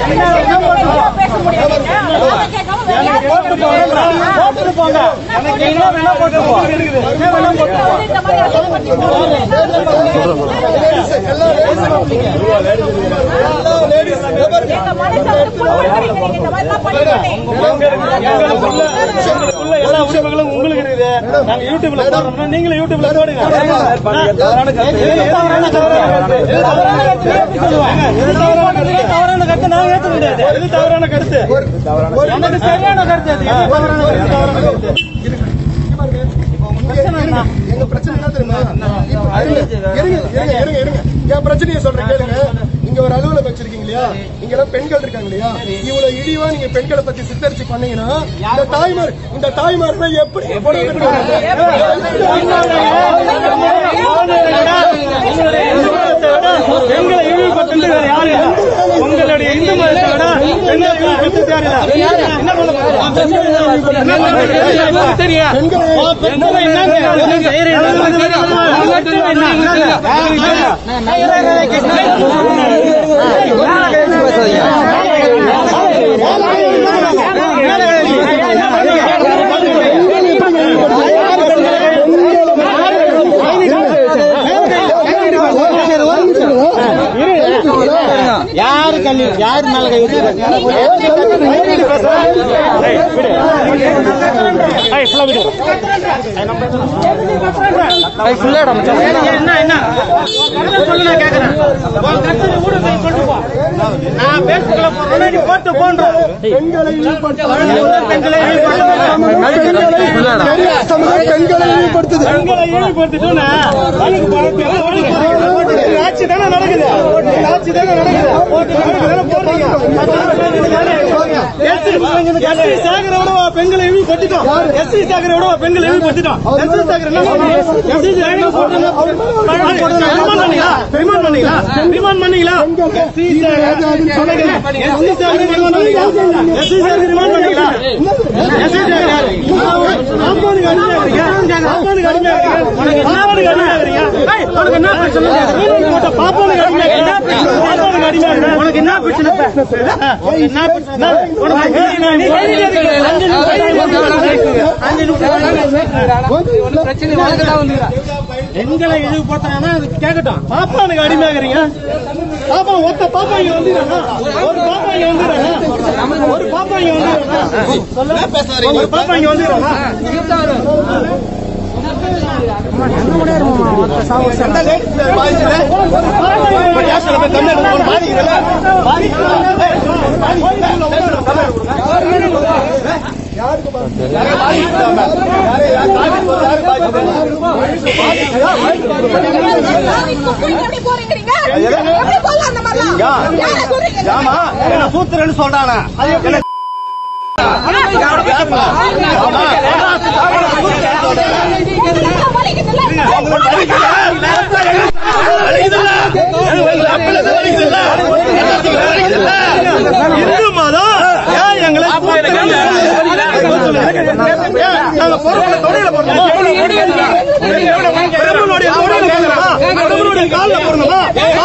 பேச முடியாது அதை கேட்காம வேற யார் போட்டு போங்க போட்டு போங்க எனக்கு என்ன வேணா போட்டு போ என்ன வேணா போட்டு போ இந்த மாதிரி அரசியல் பண்ணி எங்க மனசை வந்து புண்படுத்துறீங்க நீங்க இந்த மாதிரிலாம் பண்ணிட்டு உள்ள எல்லா உரிமைகளும் உங்களுக்கு இருக்குது நாங்க யூடியூப்ல போடுறோம்னா நீங்களும் யூடியூப்ல போடுங்க தவறான கருத்து. எது தவறான கருத்து? எது தவறான கருத்து? எப்படி சொல்லுவாங்க? எது தவறான கருத்து? தவறான கருத்து நாங்க ஏத்துக்க முடியாது. எது தவறான கருத்து? எனக்கு சரியான கருத்து அது. எது தவறான கருத்து? தவறான கருத்து. பிரச்சனை என்ன? எங்க பிரச்சனை என்ன தெரியுமா இப்ப இருங்க, இருங்க, இருங்க, இருங்க, இருங்க. என் பிரச்சனையை சொல்றேன் கேளுங்க இங்க ஒரு அலுவலகம் வச்சிருக்கீங்க இல்லையா இங்க எல்லாம் பெண்கள் இருக்காங்க இல்லையா இவ்வளவு இழிவா நீங்க பெண்களை பத்தி சித்தரிச்சு பண்ணீங்கன்னா இந்த தாய்மார் இந்த தாய்மார்களை எப்படி எப்படி எங்களை இழிவுபடுத்துறது வேற யாரு இல்ல. உங்களுடைய இந்து மதத்தை விட பெண்களை இழிவுபடுத்துறது யாரு இல்ல. என்ன பண்ண போறோம்? என்ன பண்ண போறோம்? தெரியும். பெண்களை என்னங்க? என்ன செய்யறீங்க? யாரு கல்வி யாரு மேல கை என்ன என்ன சொல்லு நான் கேக்குறேன் உன் கட்சியில ஊடு போய் சொல்லிட்டு போ. நான் பேசுறதுல போறேன் நீ போட்டு போன்றோம் பெண்களை இழிவுபடுத்த பெண்களை இழிவுபடுத்துறது. பெண்களை இழிவுபடுத்துது பெண்களை இழிவுபடுத்திட்டோன்னா, வழக்கு போடுறது எல்லாம் ஓடுது. இந்த ஆட்சி தானே நடக்குது இந்த ஆட்சி தானே நடக்குது வழக்கு தானே போடுறீங்க. எஸ்சி எஸ்சி சேகரோட பெண்களை இழிவுபடுத்திட்டோம் எஸ்சி சேகரோட பெண்களை இழிவுபடுத்திட்டோம் எஸ்சி சேகர் என்ன பண்ணாங்க? எஸ்சி சேகர் என்ன பண்ணாங்க? ரிமாண்ட் பண்ணீங்களா? ரிமாண்ட் பண்ணீங்களா? ரிமாண்ட் பண்ணீங்களா? S C Sekar S C Sekar remand பண்ணீங்களா? எஸ்சி சேகர் ரிமாண்ட் பண்ணீங்களா? எஸ்சி சேகர் சாப்பாடுக்கு அடிமையா இருக்கீங்க? சாப்பாடுக்கு அடிமையா இருக்கீங்க? சாப்பாடுக்கு அடிமையா இருக்கீங்க? ஏய், உனக்கு என்ன பிரச்சனை? மீன் போட்ட பாப்பானுக்கு அடிமையா இருக்கீங்க? பாப்பானுக்கு அடிமையா இருக்கீங்க? உனக்கு என்ன பிரச்சனை இப்ப? உனக்கு என்ன பிரச்சனை? உனக்கு நீ கைதி எதுக்கு? அஞ்சு நிமிஷம் அஞ்சு நிமிஷம் எங்களை இழிவுபடுத்தினா அது கேட்கட்டும் பாப்பானுக்கு அடிமையாகிறீங்க பாப்பா ஒத்த பாப்பா இங்க வந்துடுறாங்க ஒரு பாப்பா இங்க வந்துடுறாங்க ஒரு பாப்பா இங்க வந்துடுறாங்க ஒரு பாப்பா இங்க வந்துடுறாங்க எப்படி போறீங்க எப்படி போலாம் அந்த மாதிரிலாம் யாரை சொல்றீங்க ஆமா என்ன சூத்திரன்னு சொல்றானா அது எப்படி இந்து மதம் ஏன் எங்களை நாங்க பொருளை தொழில போடணும் பெருமனுடைய தொழில போடணுமா பெருமனுடைய காலில் போடணுமா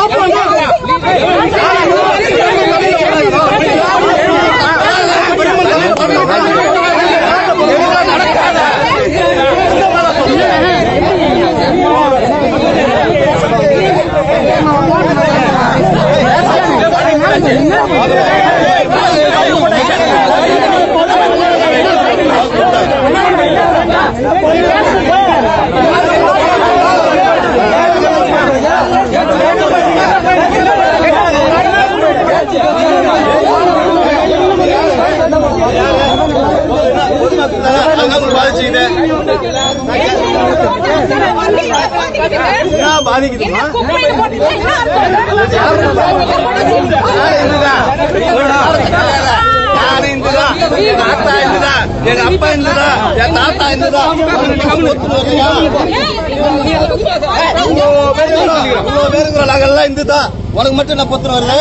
பாதிக்குதுமா நான் இந்துதா எங்க அத்தா இந்துதா எங்க அப்பா இந்துதா என் தாத்தா இந்துதா இவ்வளவு பேருங்கிற நாங்கெல்லாம் இந்துதா உனக்கு மட்டும் என்ன பொத்துன வருது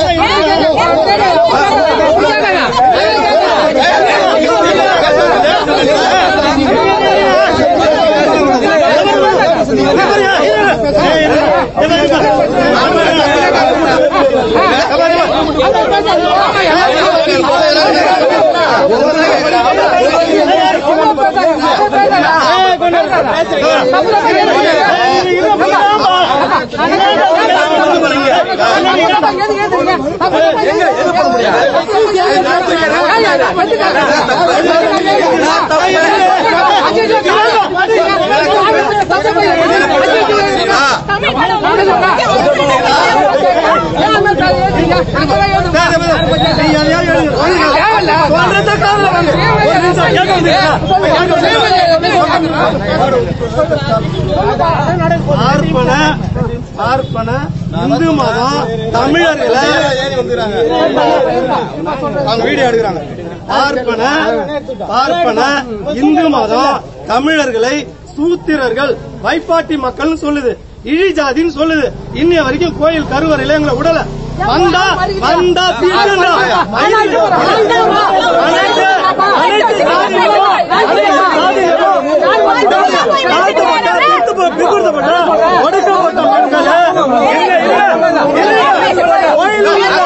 பார்ப்பன பார்ப்பன இந்து மதம் தமிழர்களை அவங்க வீடியோ எடுக்கிறாங்க பார்ப்பன பார்ப்பன இந்து மதம் தமிழர்களை சூத்திரர்கள் வைப்பாட்டி மக்கள்னு சொல்லுது இழிஜாதின்னு சொல்லுது இன்னைய வரைக்கும் கோயில் கருவறையில எங்களை விடல வந்தா வந்தா தீட்டுன்றா. அனைத்து அனைத்து அனைத்து சாதிகளும் அனைத்து சாதிகளும் தாழ்த்தப்பட்ட, பிற்ப- பிற்படுத்தப்பட்ட, ஒடுக்கப்பட்ட மக்கள் இல்ல, இல்ல, இல்ல, கோயில் இல்ல,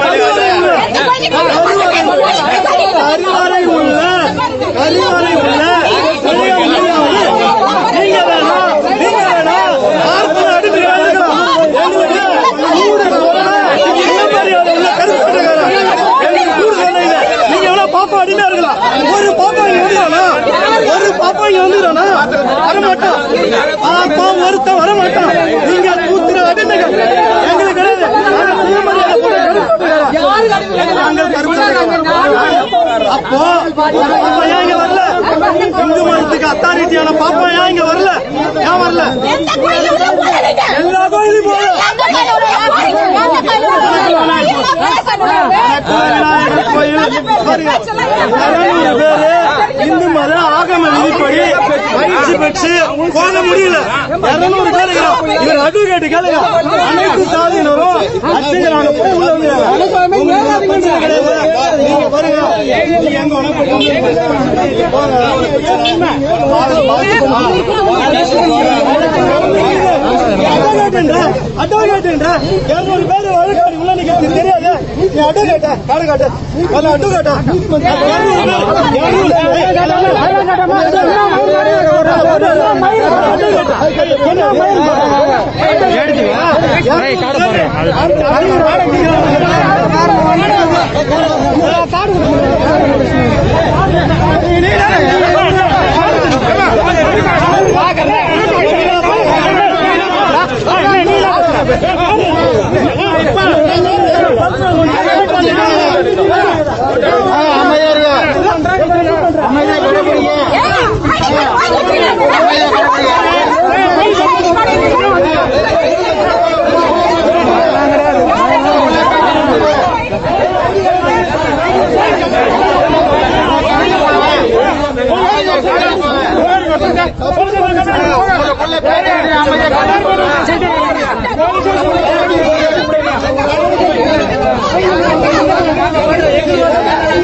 கருவறை உள்ள கருவறை உள்ள செய்ய முடியாது. நீங்க வேணா நீங்க வேணா பார்ப்பன அடுத்து வேணுங்களா? எங்களுக்கு கூடு சோழ, இளமரியாதை உள்ள கருப்பட்டக்காரன். எங்களுக்கு கூடு சொன்னீங்க. நீங்க எவ்வளவு பாப்பா அடிமையா இருக்கலாம் ஒரு பாப்பா இங்க வந்துடானா ஒரு பாப்பா இங்க வந்துடானா வரமாட்டான் பாப்பா ஒருத்தன் வரமாட்டான் நீங்க கூத்துற அடிமைகள் எங்களுக்கு கிடையாது நாங்க சுயமரியாதை போட கருப்பட்டக்காரன். நாங்கள் கருப்பட்டக்காரன். அப்போ பாப்பா ஏன் இங்க வரல இந்து மதத்துக்கு அத்தாரிட்டியான பாப்பா ஏன் இங்க வரல ஏன் வரல எல்லா கோயிலும் போல விநாயகர் கோயில் பாருங்க, இருநூறு பேரு இந்து மத ஆகம விதிப்படி பயிற்சி பெற்று போக முடியல இருநூறு பேர் இருக்கிறோம். இவர் அட்வொகேட் கேளுங்க அனைத்து சாதியினரும் அர்ச்சகராக போய் உள்ள வந்துருக்காங்க. உங்களுக்கு பிரச்சனை கிடையாது. நீங்க பாருங்க நீங்க எங்க வேணா போய் கம்ப்ளைண்ட் பண்ணுங்க. அட்வொகேட்ன்ற, அட்வொகேட்ன்ற, 200 பேர் வழக்காடி உள்ள நிக்கிறது தெரியாது. நீ அட்வொகேட்டா? காடு காட்டு. முதல்ல அட்வொகேட்டா? 200 பேர், 200 அமைதியா